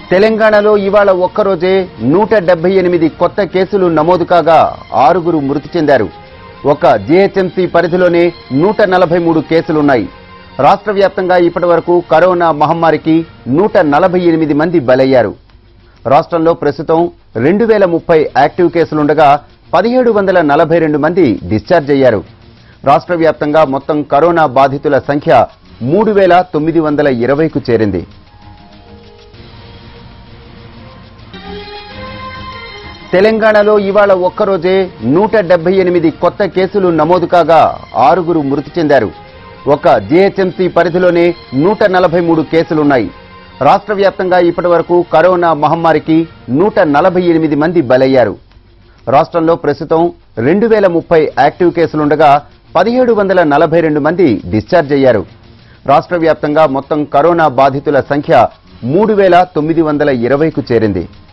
తెలంగాణలో ఇవాళ ఒక్కరోజే నూట డెబ్బై ఎనిమిది కొత్త కేసులు నమోదు కాగా ఆరుగురు మృతి చెందారు ఒక జీహెచ్ఎంసీ పరిధిలోనే నూట నలభై మూడు కేసులున్నాయి రాష్ట్ర వ్యాప్తంగా ఇప్పటి వరకు కరోనా మహమ్మారికి నూట నలభై ఎనిమిది మంది బలయ్యారు రాష్ట్రంలో ప్రస్తుతం రెండు వేల ముప్పై యాక్టివ్ కేసులుండగా పదిహేడు వందల నలభై రెండు మంది డిశ్చార్జ్ అయ్యారు రాష్ట్ర వ్యాప్తంగా మొత్తం కరోనా బాధితుల సంఖ్య మూడు వేల తొమ్మిది వందల ఇరవైకు చేరింది తెలంగాణలో ఇవాళ ఒక్కరోజే నూట డెబ్బై ఎనిమిది కొత్త కేసులు నమోదు కాగా ఆరుగురు మృతి చెందారు ఒక జీహెచ్ఎంసీ పరిధిలోనే నూట నలభై మూడు కేసులున్నాయి రాష్ట్ర వ్యాప్తంగా ఇప్పటి వరకు కరోనా మహమ్మారికి నూట నలభై ఎనిమిది మంది బలయ్యారు రాష్ట్రంలో ప్రస్తుతం రెండు వేల ముప్పై యాక్టివ్ కేసులుండగా పదిహేడు వందల నలభై రెండు మంది డిశ్చార్జ్ అయ్యారు రాష్ట్ర వ్యాప్తంగా మొత్తం కరోనా బాధితుల సంఖ్య మూడు వేల తొమ్మిది వందల ఇరవైకు చేరింది